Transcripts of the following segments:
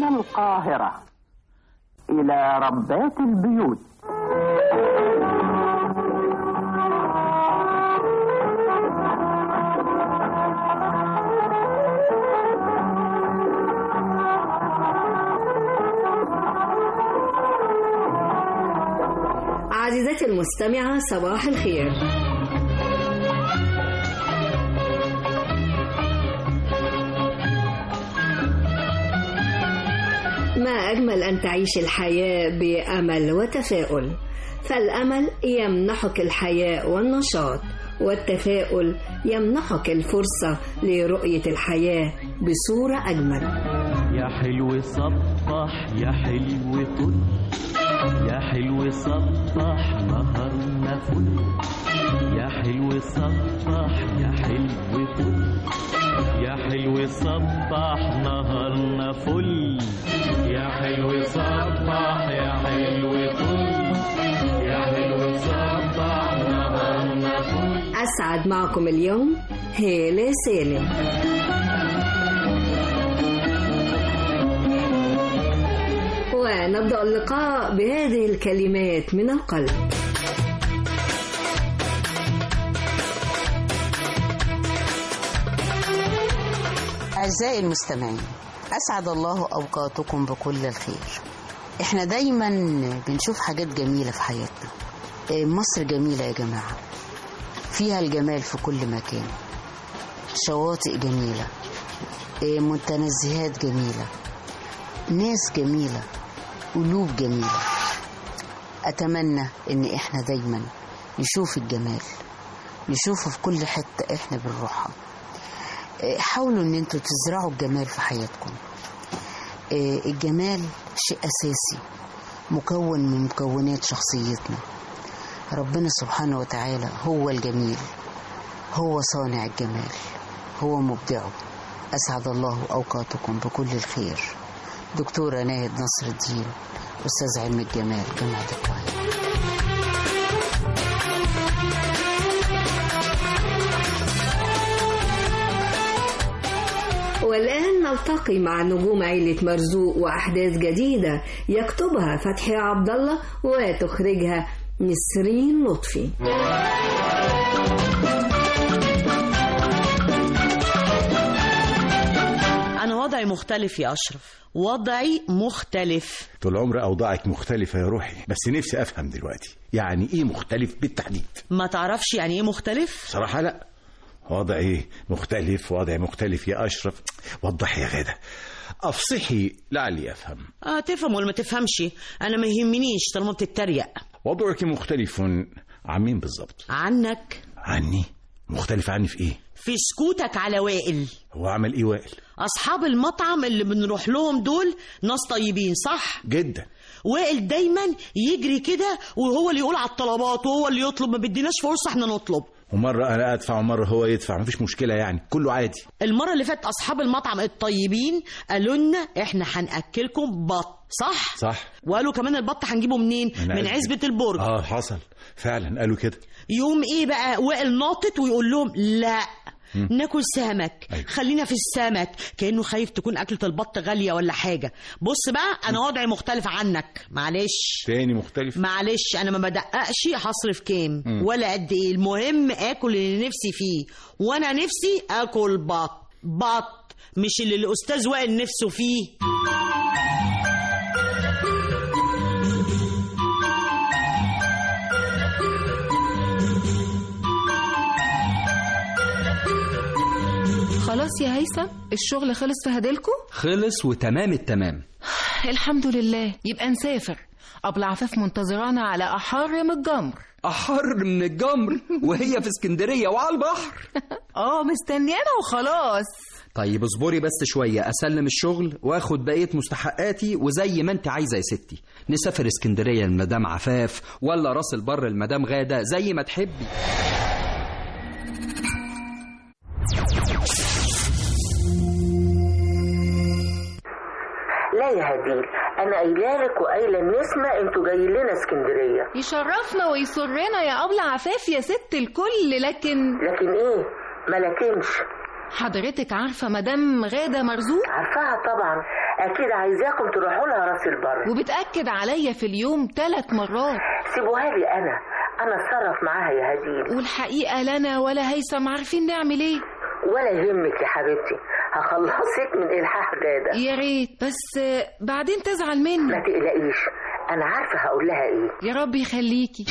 من القاهرة إلى ربات البيوت عزيزتي المستمعة صباح الخير ما أجمل أن تعيش الحياة بأمل وتفاؤل فالأمل يمنحك الحياة والنشاط والتفاؤل يمنحك الفرصة لرؤية الحياة بصورة أجمل يا حلو صبح يا حلو طل يا حلو صبح نهارنا فل يا حلو صبح يا حلو طل يا حلو صبح نهارنا فل يا حلو صبح يا حلو طل يا حلو صبح نهارنا فل أسعد معكم اليوم هالة سالم ونبدأ اللقاء بهذه الكلمات من القلب أعزائي المستمعين أسعد الله أوقاتكم بكل الخير إحنا دايما بنشوف حاجات جميلة في حياتنا إيه، مصر جميلة يا جماعة فيها الجمال في كل مكان شواطئ جميلة إيه، متنزهات جميلة ناس جميلة قلوب جميلة أتمنى إن إحنا دايما نشوف الجمال نشوفه في كل حتة إحنا بنروحها إيه، حاولوا ان انتوا تزرعوا الجمال في حياتكم إيه، الجمال شيء اساسي مكون من مكونات شخصيتنا ربنا سبحانه وتعالى هو الجميل هو صانع الجمال هو مبدعه اسعد الله اوقاتكم بكل الخير دكتوره ناهد نصر الدين استاذ علم الجمال جامعه القاهره والآن نلتقي مع نجوم عيلة مرزوق وأحداث جديدة يكتبها فتحي عبد الله وتخرجها نسرين لطفي أنا وضعي مختلف يا أشرف وضعي مختلف طول عمر أوضاعك مختلفة يا روحي بس نفسي أفهم دلوقتي يعني إيه مختلف بالتحديد ما تعرفش يعني إيه مختلف؟ صراحة لا وضعي مختلف وضعي مختلف يا أشرف وضح يا غادة أفصحي لعلي أفهم آه تفهم ولا ما تفهمش أنا ما يهمنيش طالما بتتريق وضعك مختلف عن مين بالظبط عنك عني مختلف عني في إيه في سكوتك على وائل هو عمل إيه وائل أصحاب المطعم اللي بنروح لهم دول ناس طيبين صح؟ جدا وائل دايما يجري كده وهو اللي يقول على الطلبات وهو اللي يطلب ما بديناش فرصة احنا نطلب ومرة أنا أدفع ومرة هو يدفع مفيش مشكلة يعني كله عادي المرة اللي فاتت أصحاب المطعم الطيبين قالوا لنا إحنا هنأكلكم بط صح؟ صح وقالوا كمان البط هنجيبه منين؟ من من عزبة. عزبة البرج آه حصل فعلا قالوا كده يوم إيه بقى وائل ناطط ويقول لهم لا ناكل سمك أيوة. خلينا في السمك كانه خايف تكون اكله البط غاليه ولا حاجه بص بقى انا وضعي مختلف عنك معلش تاني مختلف معلش انا ما بدققش هصرف كام مم. ولا قد ايه المهم اكل اللي نفسي فيه وانا نفسي اكل بط بط مش اللي الاستاذ وائل نفسه فيه خلاص يا هيثم الشغل خلص في هديلكو خلص وتمام التمام الحمد لله يبقى نسافر أبلة عفاف منتظرانا على أحر من الجمر أحر من الجمر وهي في اسكندرية وعلى البحر اه مستنيانا وخلاص طيب اصبري بس شوية أسلم الشغل وآخد بقية مستحقاتي وزي ما أنت عايزة يا ستي نسافر اسكندرية المدام عفاف ولا راس البر المدام غادة زي ما تحبي لا يا هديل انا قايله لك وقايله لنسمه انتوا جايين لنا اسكندريه يشرفنا ويسرنا يا أبلة عفاف يا ست الكل لكن لكن ايه ما لكنش حضرتك عارفة مدام غادة مرزوق عارفاها طبعا اكيد عايزاكم تروحوا لها راس البر وبتأكد عليا في اليوم ثلاث مرات سيبوها لي انا انا اتصرف معاها يا هديل والحقيقة لا أنا ولا هيثم عارفين نعمل إيه ولا يهمك يا حبيبتي هخلصك من الحاح غاده يا ريت بس آه، بعدين تزعل مني ما تقلقيش انا عارفه هقول لها ايه يا رب يخليكي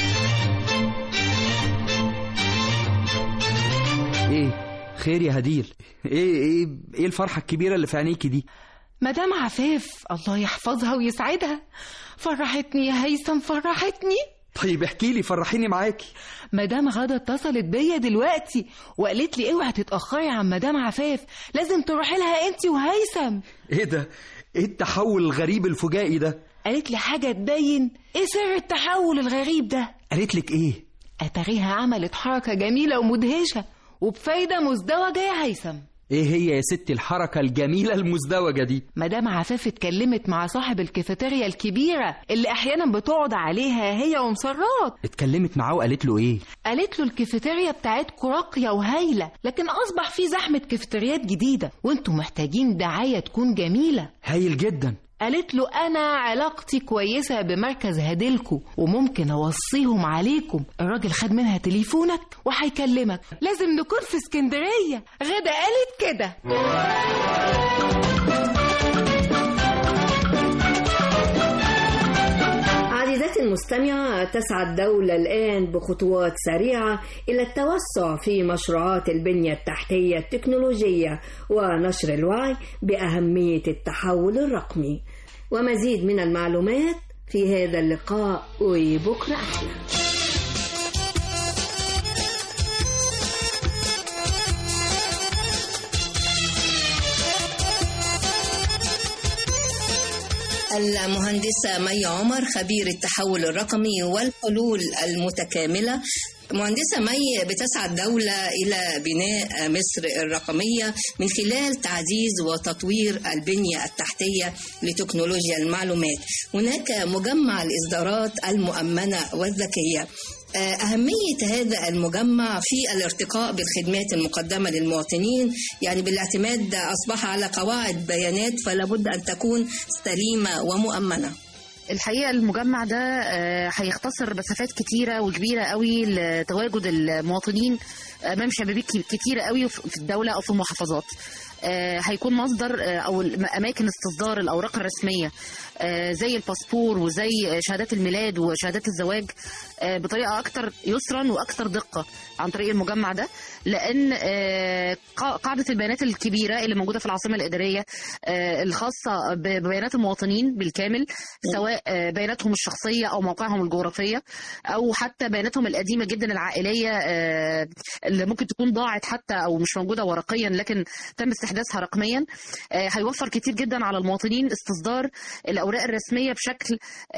ايه خير يا هديل ايه ايه ايه الفرحه الكبيره اللي في عينيكي دي مدام عفاف الله يحفظها ويسعدها فرحتني يا هيثم فرحتني طيب احكي لي فرحيني معاكي مدام غدا اتصلت بيا دلوقتي وقالت لي اوعي تتاخري عن مدام عفاف لازم تروحي لها انت وهيثم ايه ده ايه التحول الغريب الفجائي ده قالت لي حاجه تبين ايه سر التحول الغريب ده قالت لك ايه اتاريها عملت حركه جميله ومدهشه وبفايده مزدوجه يا هيثم ايه هي يا ستي الحركه الجميله المزدوجه دي مدام عفاف اتكلمت مع صاحب الكافيتيريا الكبيره اللي احيانا بتقعد عليها هي ومسرات اتكلمت معاه وقالت له ايه قالت له الكافيتيريا بتاعتكم راقيه وهايله لكن اصبح في زحمه كافيتريات جديده وانتم محتاجين دعايه تكون جميله هايل جدا قالت له انا علاقتي كويسه بمركز هديلكو وممكن اوصيهم عليكم الراجل خد منها تليفونك وهيكلمك لازم نكون في اسكندريه غدا قالت كده عزيزتي المستمعة تسعى الدولة الآن بخطوات سريعة إلى التوسع في مشروعات البنية التحتية التكنولوجية ونشر الوعي بأهمية التحول الرقمي ومزيد من المعلومات في هذا اللقاء وبكرة أحلى المهندسة مي عمر خبير التحول الرقمي والحلول المتكاملة مهندسة مي بتسعى الدولة إلى بناء مصر الرقمية من خلال تعزيز وتطوير البنية التحتية لتكنولوجيا المعلومات هناك مجمع الإصدارات المؤمنة والذكية أهمية هذا المجمع في الارتقاء بالخدمات المقدمة للمواطنين يعني بالاعتماد أصبح على قواعد بيانات فلا بد أن تكون سليمة ومؤمنة الحقيقه المجمع ده آه، هيختصر مسافات كتيره وكبيره قوي لتواجد المواطنين امام شبابيك كتيره قوي في الدوله او في المحافظات آه، هيكون مصدر آه، او اماكن استصدار الاوراق الرسميه آه، زي الباسبور وزي شهادات الميلاد وشهادات الزواج آه، بطريقه اكثر يسرا واكثر دقه عن طريق المجمع ده لان آه، قا- قاعده البيانات الكبيره اللي موجوده في العاصمه الاداريه آه، الخاصه ب- ببيانات المواطنين بالكامل سواء آه، بياناتهم الشخصيه او موقعهم الجغرافيه او حتى بياناتهم القديمه جدا العائليه آه، اللي ممكن تكون ضاعت حتى او مش موجوده ورقيا لكن تم استحداثها رقميا آه، هيوفر كتير جدا على المواطنين استصدار الاوراق الرسميه بشكل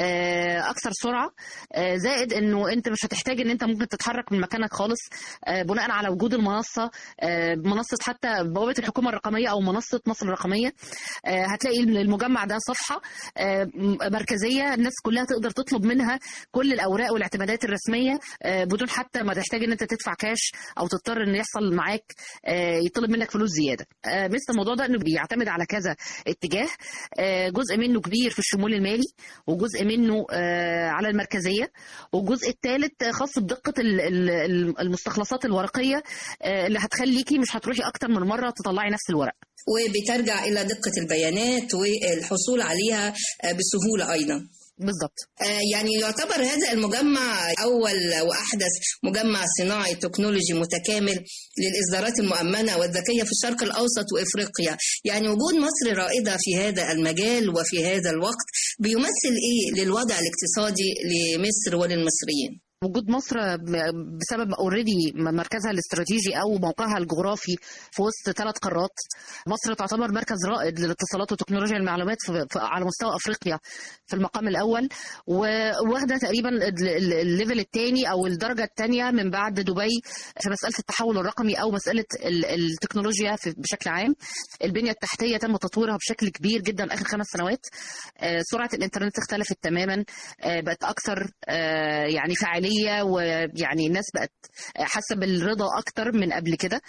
آه، اكثر سرعه آه، زائد انه انت مش هتحتاج ان انت ممكن تتحرك من مكانك خالص آه، بناء على وجود المنصه آه، منصه حتى بوابه الحكومه الرقميه او منصه مصر الرقميه آه، هتلاقي المجمع ده صفحه آه، م- مركزيه الناس كلها تقدر تطلب منها كل الاوراق والاعتمادات الرسميه آه، بدون حتى ما تحتاج ان انت تدفع كاش او تضطر ان يحصل معاك آه، يطلب منك فلوس زياده آه، مثل الموضوع ده انه بيعتمد على كذا اتجاه آه، جزء منه كبير في الشمول المالي وجزء منه آه، على المركزيه والجزء الثالث خاص بدقه ال- ال- ال- المستخلصات الورقيه آه، اللي هتخليكي مش هتروحي اكتر من مره تطلعي نفس الورق وبترجع إلى دقة البيانات والحصول عليها آه، بسهولة أيضا بالظبط آه، يعني يعتبر هذا المجمع أول وأحدث مجمع صناعي تكنولوجي متكامل للإصدارات المؤمنة والذكية في الشرق الأوسط وإفريقيا يعني وجود مصر رائدة في هذا المجال وفي هذا الوقت بيمثل إيه للوضع الاقتصادي لمصر وللمصريين وجود مصر ب- بسبب اوريدي مركزها الاستراتيجي او موقعها الجغرافي في وسط ثلاث قارات مصر تعتبر مركز رائد للاتصالات وتكنولوجيا المعلومات في في- على مستوى افريقيا في المقام الاول وواخده تقريبا ال- ال- الليفل الثاني او الدرجه الثانيه من بعد دبي في مساله التحول الرقمي او مساله ال- التكنولوجيا في- بشكل عام البنيه التحتيه تم تطويرها بشكل كبير جدا اخر خمس سنوات آه، سرعه الانترنت اختلفت تماما آه، بقت اكثر آه، يعني فعاليه اريحيه ويعني الناس بقت حاسه بالرضا اكتر من قبل كده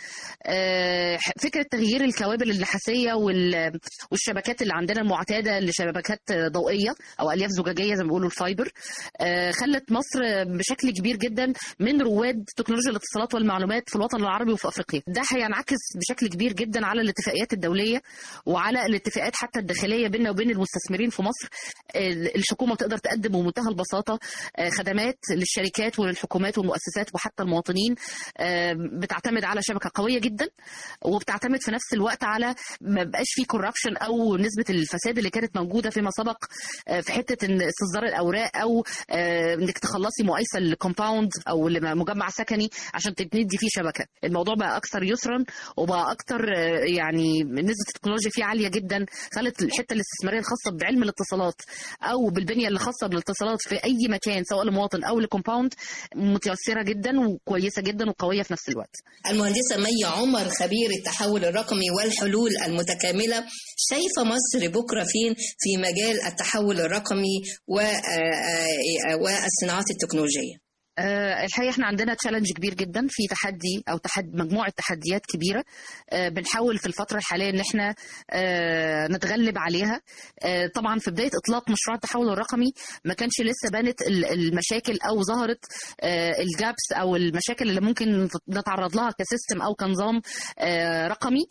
آه، فكره تغيير الكوابل النحاسيه وال- والشبكات اللي عندنا المعتاده لشبكات ضوئيه او الياف زجاجيه زي ما بيقولوا الفايبر آه، خلت مصر بشكل كبير جدا من رواد تكنولوجيا الاتصالات والمعلومات في الوطن العربي وفي افريقيا ده هينعكس بشكل كبير جدا على الاتفاقيات الدوليه وعلى الاتفاقات حتى الداخليه بيننا وبين المستثمرين في مصر ال- الحكومه تقدر تقدم بمنتهى البساطه آه، خدمات للشركات وللحكومات والمؤسسات وحتى المواطنين آه، بتعتمد على شبكه قويه جدا وبتعتمد في نفس الوقت على ما بقاش في كوربشن او نسبه الفساد اللي كانت موجوده فيما سبق آه، في حته ان استصدار الاوراق او آه، انك تخلصي مقايسه الكومباوند او مجمع سكني عشان تبندي فيه شبكه الموضوع بقى اكثر يسرا وبقى اكثر آه، يعني نسبه التكنولوجيا فيه عاليه جدا خلت الحته الاستثماريه الخاصه بعلم الاتصالات او بالبنيه اللي خاصه بالاتصالات في اي مكان سواء لمواطن او لكومباوند متيسره جدا وكويسه جدا وقويه في نفس الوقت المهندسة مي عمر خبير التحول الرقمي والحلول المتكاملة شايفة مصر بكرة فين في مجال التحول الرقمي و- آه، آه، والصناعات التكنولوجية آه، الحقيقه احنا عندنا تشالنج كبير جدا في تحدي او تحد مجموعه تحديات كبيره آه، بنحاول في الفتره الحاليه ان احنا آه، نتغلب عليها آه، طبعا في بدايه اطلاق مشروع التحول الرقمي ما كانش لسه بانت ال- المشاكل او ظهرت آه، الجابس او المشاكل اللي ممكن نتعرض لها كسيستم او كنظام آه، رقمي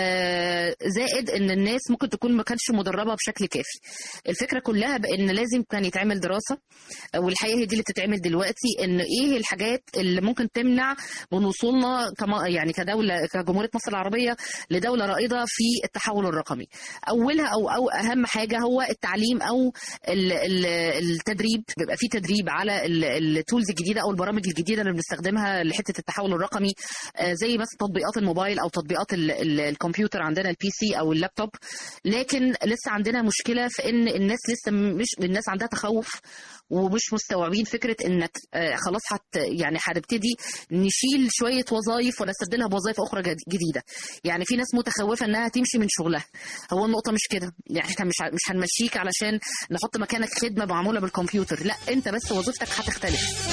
آه، زائد ان الناس ممكن تكون ما كانتش مدربه بشكل كافي الفكره كلها بان لازم كان يتعمل دراسه والحقيقه هي دي اللي بتتعمل دلوقتي ان ايه الحاجات اللي ممكن تمنع من وصولنا كما يعني كدوله كجمهوريه مصر العربيه لدوله رائده في التحول الرقمي اولها او او اهم حاجه هو التعليم او ال- ال- التدريب بيبقى في تدريب على التولز الجديده او البرامج الجديده اللي بنستخدمها لحته التحول الرقمي آه، زي مثلا تطبيقات الموبايل او تطبيقات ال- ال- الكمبيوتر عندنا البي سي او اللابتوب لكن لسه عندنا مشكله في ان الناس لسه مش الناس عندها تخوف ومش مستوعبين فكره انك آه، خلاص هت يعني هنبتدي نشيل شويه وظائف ونستبدلها بوظائف اخرى جد- جديده يعني في ناس متخوفه انها تمشي من شغلها هو النقطه مش كده يعني احنا مش ه- مش هنمشيك علشان نحط مكانك خدمه معموله بالكمبيوتر لا انت بس وظيفتك هتختلف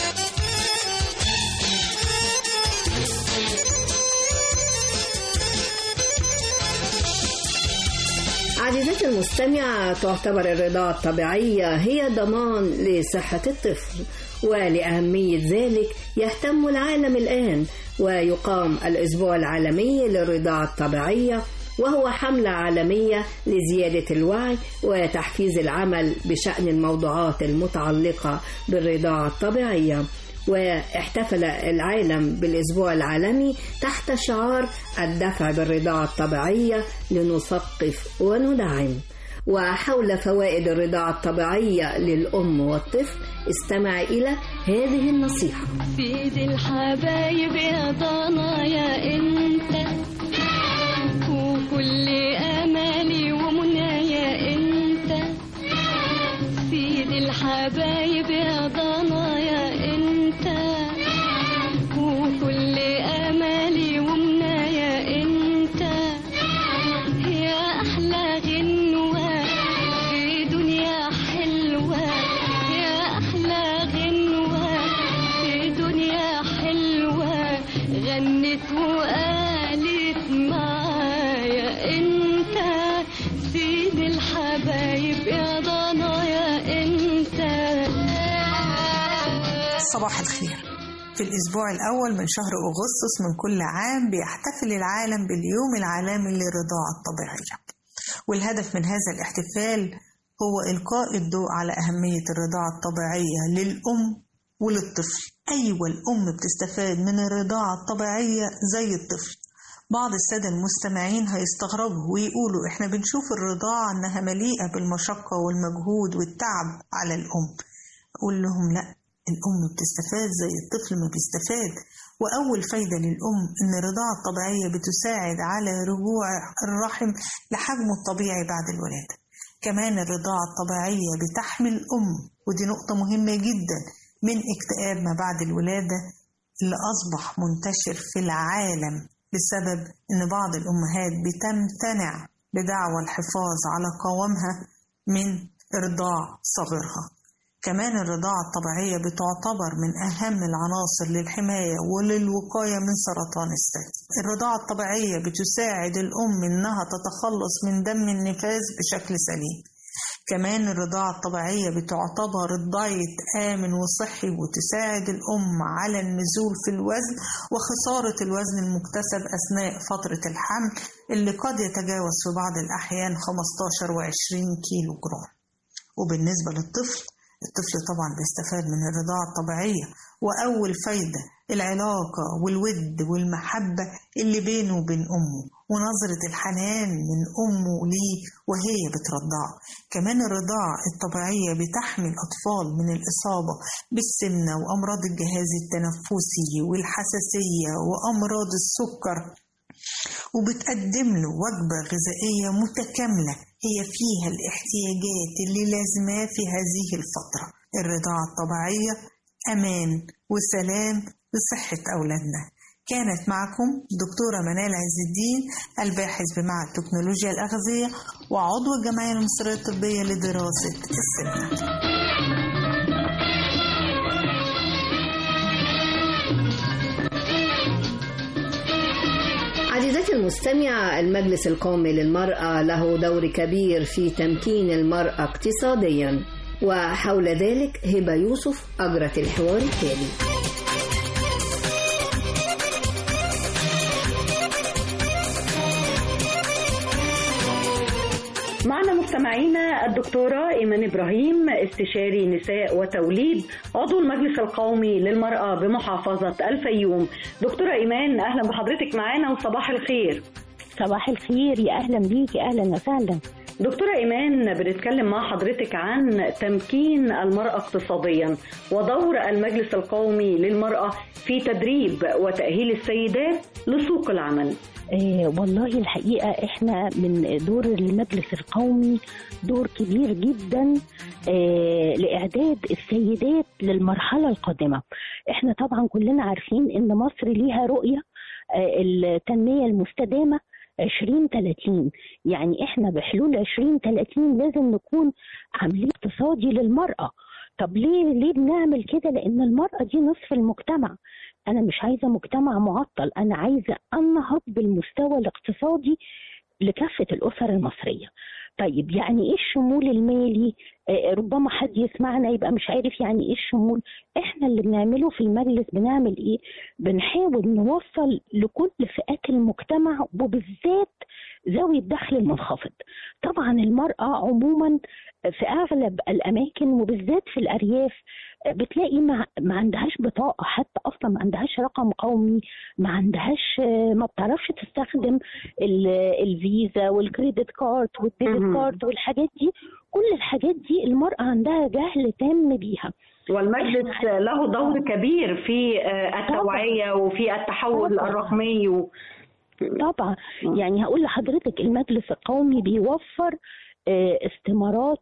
عزيزتي المستمعة تعتبر الرضاعة الطبيعية هي ضمان لصحة الطفل ولأهمية ذلك يهتم العالم الآن ويقام الأسبوع العالمي للرضاعة الطبيعية وهو حملة عالمية لزيادة الوعي وتحفيز العمل بشأن الموضوعات المتعلقة بالرضاعة الطبيعية واحتفل العالم بالأسبوع العالمي تحت شعار الدفع بالرضاعة الطبيعية لنثقف وندعم وحول فوائد الرضاعة الطبيعية للأم والطفل استمع إلى هذه النصيحة سيد الحبايب يا ضنايا انت وكل امالي ومنايا انت سيد الحبايب يا ضنايا انت وكل امالي ومنايا انت يا احلى غنوه في دنيا حلوه يا احلى غنوه في دنيا حلوه غنت وقالت معايا انت سيد الحبايب يا ضنايا انت صباح الخير في الأسبوع الأول من شهر أغسطس من كل عام بيحتفل العالم باليوم العالمي للرضاعة الطبيعية والهدف من هذا الاحتفال هو إلقاء الضوء على أهمية الرضاعة الطبيعية للأم وللطفل أيوة الأم بتستفاد من الرضاعة الطبيعية زي الطفل بعض السادة المستمعين هيستغربوا ويقولوا إحنا بنشوف الرضاعة إنها مليئة بالمشقة والمجهود والتعب على الأم أقول لهم لأ الأم بتستفاد زي الطفل ما بيستفاد وأول فايدة للأم إن الرضاعة الطبيعية بتساعد على رجوع الرحم لحجمه الطبيعي بعد الولادة كمان الرضاعة الطبيعية بتحمي الأم ودي نقطة مهمة جدا من اكتئاب ما بعد الولادة اللي أصبح منتشر في العالم بسبب إن بعض الأمهات بتمتنع بدعوى الحفاظ على قوامها من إرضاع صغيرها كمان الرضاعة الطبيعية بتعتبر من أهم العناصر للحماية وللوقاية من سرطان الثدي الرضاعة الطبيعية بتساعد الأم إنها تتخلص من دم النفاس بشكل سليم كمان الرضاعة الطبيعية بتعتبر الدايت آمن وصحي وتساعد الأم على النزول في الوزن وخسارة الوزن المكتسب أثناء فترة الحمل اللي قد يتجاوز في بعض الأحيان 15 و20 كيلو جرام وبالنسبة للطفل الطفل طبعا بيستفاد من الرضاعة الطبيعية وأول فايدة العلاقة والود والمحبة اللي بينه وبين أمه ونظرة الحنان من أمه ليه وهي بترضعه كمان الرضاعة الطبيعية بتحمي الأطفال من الإصابة بالسمنة وأمراض الجهاز التنفسي والحساسية وأمراض السكر وبتقدم له وجبة غذائية متكاملة هي فيها الاحتياجات اللي لازماه في هذه الفترة الرضاعة الطبيعية أمان وسلام لصحة أولادنا كانت معكم دكتورة منال عز الدين الباحث بمعهد تكنولوجيا الأغذية وعضو الجمعية المصرية الطبية لدراسة السمنة عزيزتي المستمعة المجلس القومي للمرأة له دور كبير في تمكين المرأة اقتصاديا وحول ذلك هبة يوسف أجرت الحوار التالي معنا مستمعينا الدكتورة إيمان إبراهيم استشاري نساء وتوليد عضو المجلس القومي للمرأة بمحافظة الفيوم دكتورة إيمان أهلا بحضرتك معانا وصباح الخير صباح الخير يا أهلا بيكي أهلا وسهلا دكتورة إيمان بنتكلم مع حضرتك عن تمكين المرأة اقتصاديا ودور المجلس القومي للمرأة في تدريب وتأهيل السيدات لسوق العمل آه والله الحقيقة احنا من دور المجلس القومي دور كبير جدا آه لإعداد السيدات للمرحلة القادمة احنا طبعا كلنا عارفين ان مصر ليها رؤية آه التنمية المستدامة 2030 يعني احنا بحلول 2030 لازم نكون عاملين اقتصادي للمرأة طب ليه ليه بنعمل كده لان المرأة دي نصف المجتمع انا مش عايزة مجتمع معطل انا عايزة انهض بالمستوى الاقتصادي لكافة الاسر المصرية طيب يعني ايه الشمول المالي آه ربما حد يسمعنا يبقى مش عارف يعني ايه الشمول احنا اللي بنعمله في المجلس بنعمل ايه بنحاول نوصل لكل فئات المجتمع وبالذات ذوي الدخل المنخفض طبعا المرأة عموما في اغلب الاماكن وبالذات في الارياف بتلاقي ما, ما عندهاش بطاقة حتى أصلا ما عندهاش رقم قومي ما عندهاش ما بتعرفش تستخدم الفيزا والكريدت كارد والديبت كارد والحاجات دي كل الحاجات دي المرأة عندها جهل تام بيها والمجلس له دور كبير في التوعية وفي التحول طبعا. الرقمي و... طبعا يعني هقول لحضرتك المجلس القومي بيوفر استمارات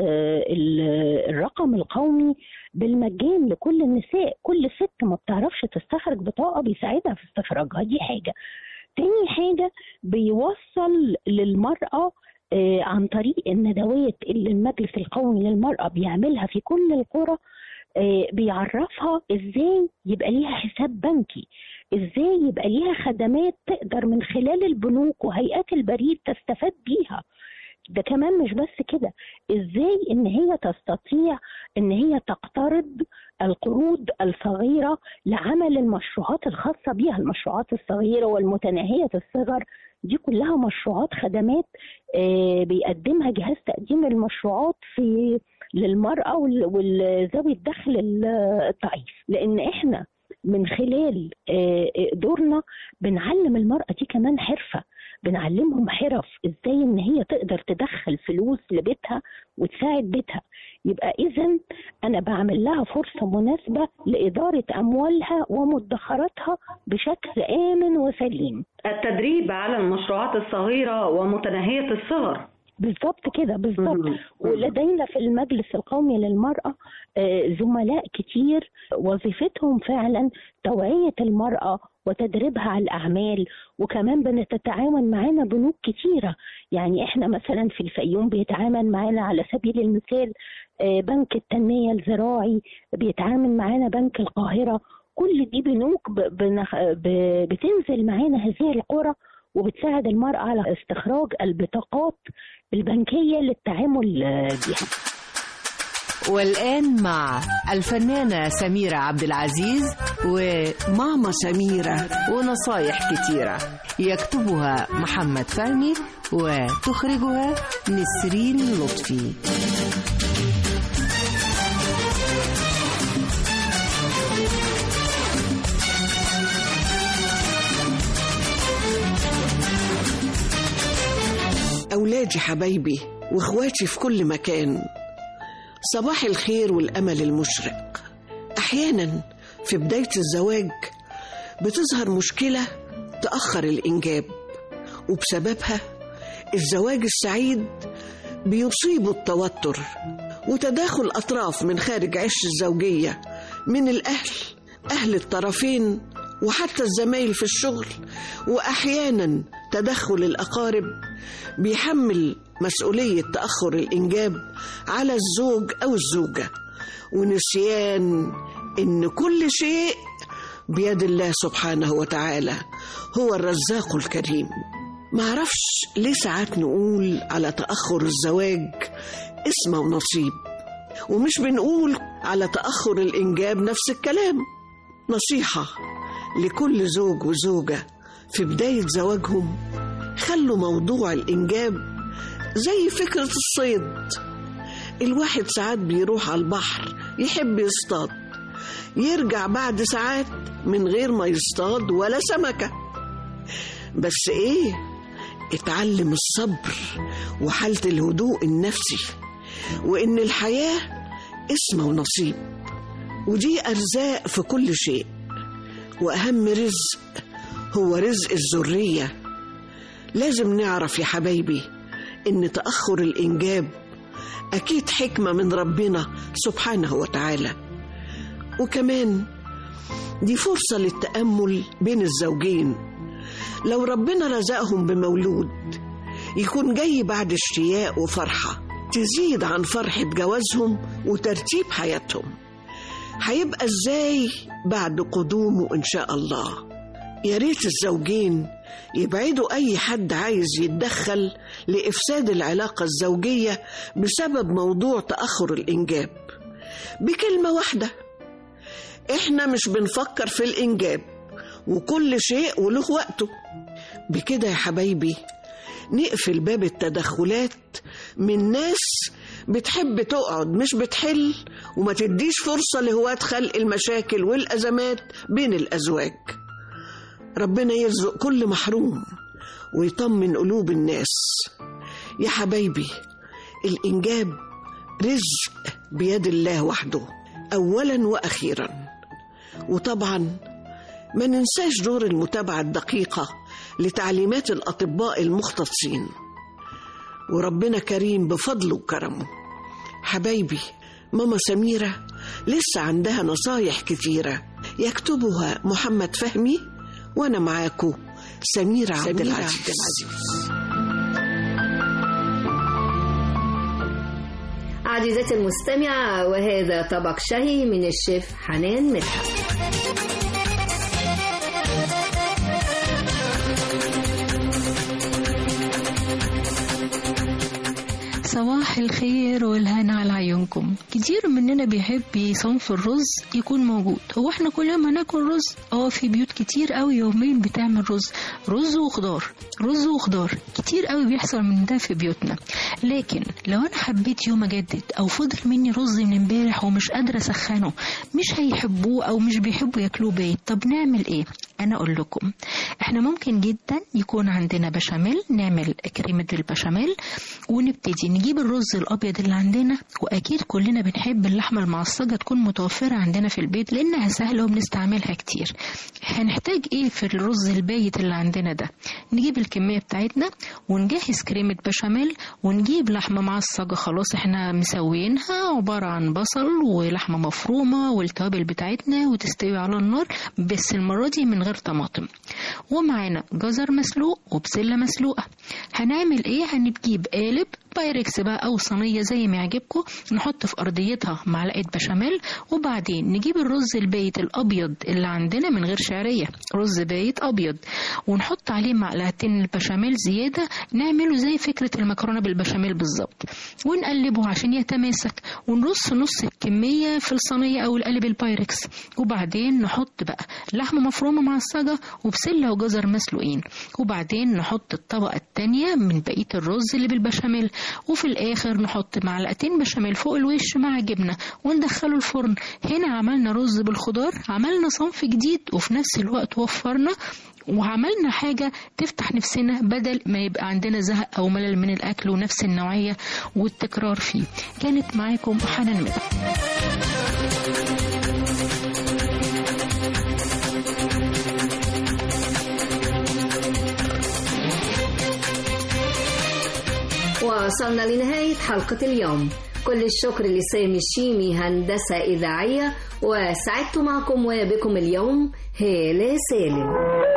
الرقم القومي بالمجان لكل النساء كل ست ما بتعرفش تستخرج بطاقة بيساعدها في استخراجها دي حاجة تاني حاجة بيوصل للمرأة عن طريق الندوات اللي المجلس القومي للمرأة بيعملها في كل القرى بيعرفها ازاي يبقى ليها حساب بنكي ازاي يبقى ليها خدمات تقدر من خلال البنوك وهيئات البريد تستفاد بيها ده كمان مش بس كده ازاي ان هي تستطيع ان هي تقترض القروض الصغيره لعمل المشروعات الخاصه بيها المشروعات الصغيره والمتناهيه الصغر دي كلها مشروعات خدمات بيقدمها جهاز تقديم المشروعات في للمراه وذوي الدخل الضعيف لان احنا من خلال دورنا بنعلم المرأة دي كمان حرفة بنعلمهم حرف ازاي ان هي تقدر تدخل فلوس لبيتها وتساعد بيتها يبقى اذا انا بعمل لها فرصة مناسبة لإدارة أموالها ومدخراتها بشكل آمن وسليم التدريب على المشروعات الصغيرة ومتناهية الصغر بالظبط كده بالظبط ولدينا في المجلس القومي للمرأة زملاء كتير وظيفتهم فعلا توعية المرأة وتدريبها على الأعمال وكمان بنتعاون معانا بنوك كتيرة يعني احنا مثلا في الفيوم بيتعامل معانا على سبيل المثال آه، بنك التنمية الزراعي بيتعامل معانا بنك القاهرة كل دي بنوك ب- بنخ- ب- بتنزل معانا هذه القرى وبتساعد المرأة على استخراج البطاقات البنكية للتعامل آه، بها والآن مع الفنانة سميرة عبد العزيز وماما سميرة ونصايح كتيرة يكتبها محمد فهمي وتخرجها نسرين لطفي أولادي حبايبي وإخواتي في كل مكان صباح الخير والأمل المشرق أحيانا في بداية الزواج بتظهر مشكلة تأخر الإنجاب وبسببها الزواج السعيد بيصيبه التوتر وتداخل أطراف من خارج عش الزوجية من الأهل أهل الطرفين وحتى الزمايل في الشغل وأحيانا تدخل الأقارب بيحمل مسؤولية تأخر الإنجاب على الزوج أو الزوجة ونسيان إن كل شيء بيد الله سبحانه وتعالى هو الرزاق الكريم معرفش ليه ساعات نقول على تأخر الزواج اسمه ونصيب ومش بنقول على تأخر الإنجاب نفس الكلام نصيحة لكل زوج وزوجة في بداية زواجهم خلوا موضوع الإنجاب زي فكرة الصيد الواحد ساعات بيروح على البحر يحب يصطاد يرجع بعد ساعات من غير ما يصطاد ولا سمكة بس إيه اتعلم الصبر وحالة الهدوء النفسي وإن الحياة اسمه ونصيب ودي أرزاق في كل شيء وأهم رزق هو رزق الذرية لازم نعرف يا حبايبي إن تأخر الإنجاب أكيد حكمة من ربنا سبحانه وتعالى وكمان دي فرصة للتأمل بين الزوجين لو ربنا رزقهم بمولود يكون جاي بعد اشتياق وفرحة تزيد عن فرحة جوازهم وترتيب حياتهم هيبقى ازاي بعد قدومه ان شاء الله يا ريت الزوجين يبعدوا اي حد عايز يتدخل لافساد العلاقه الزوجيه بسبب موضوع تاخر الانجاب بكلمه واحده احنا مش بنفكر في الانجاب وكل شيء وله وقته بكده يا حبايبي نقفل باب التدخلات من ناس بتحب تقعد مش بتحل وما تديش فرصة لهواة خلق المشاكل والأزمات بين الأزواج ربنا يرزق كل محروم ويطمن قلوب الناس يا حبايبي الإنجاب رزق بيد الله وحده أولا وأخيرا وطبعا ما ننساش دور المتابعة الدقيقة لتعليمات الأطباء المختصين وربنا كريم بفضله وكرمه حبايبي ماما سميرة لسه عندها نصايح كتيرة يكتبها محمد فهمي وأنا معاكو سميرة عبد العزيز عزيزتي المستمعة وهذا طبق شهي من الشيف حنان مدحت صباح الخير والهنا على عيونكم كتير مننا بيحب صنف الرز يكون موجود هو احنا كل يوم هناكل رز اه في بيوت كتير قوي يوميا بتعمل رز رز وخضار رز وخضار كتير قوي بيحصل من ده في بيوتنا لكن لو انا حبيت يوم اجدد او فضل مني رز من امبارح ومش قادره اسخنه مش هيحبوه او مش بيحبوا ياكلوه بايت طب نعمل ايه انا اقول لكم احنا ممكن جدا يكون عندنا بشاميل نعمل كريمه البشاميل ونبتدي نجيب الرز الرز الابيض اللي عندنا واكيد كلنا بنحب اللحمه المعصجه تكون متوفره عندنا في البيت لانها سهله وبنستعملها كتير هنحتاج ايه في الرز البايت اللي عندنا ده نجيب الكميه بتاعتنا ونجهز كريمه بشاميل ونجيب لحمه معصجه خلاص احنا مسوينها عباره عن بصل ولحمه مفرومه والتوابل بتاعتنا وتستوي على النار بس المره دي من غير طماطم ومعانا جزر مسلوق وبسله مسلوقه هنعمل ايه هنجيب قالب بايركس بقى او صينيه زي ما يعجبكم نحط في ارضيتها معلقه بشاميل وبعدين نجيب الرز البايت الابيض اللي عندنا من غير شعريه رز بايت ابيض ونحط عليه معلقتين البشاميل زياده نعمله زي فكره المكرونه بالبشاميل بالظبط ونقلبه عشان يتماسك ونرص نص الكميه في الصينيه او القالب البايركس وبعدين نحط بقى لحمه مفرومه معصجه وبسله وجزر مسلوقين وبعدين نحط الطبقه التانية من بقيه الرز اللي بالبشاميل وفي الاخر نحط معلقتين بشاميل فوق الوش مع جبنه وندخله الفرن هنا عملنا رز بالخضار عملنا صنف جديد وفي نفس الوقت وفرنا وعملنا حاجة تفتح نفسنا بدل ما يبقى عندنا زهق أو ملل من الأكل ونفس النوعية والتكرار فيه كانت معاكم حنان مدح وصلنا لنهاية حلقة اليوم كل الشكر لسامي الشيمي هندسة إذاعية وسعدت معكم وبكم اليوم هالة سالم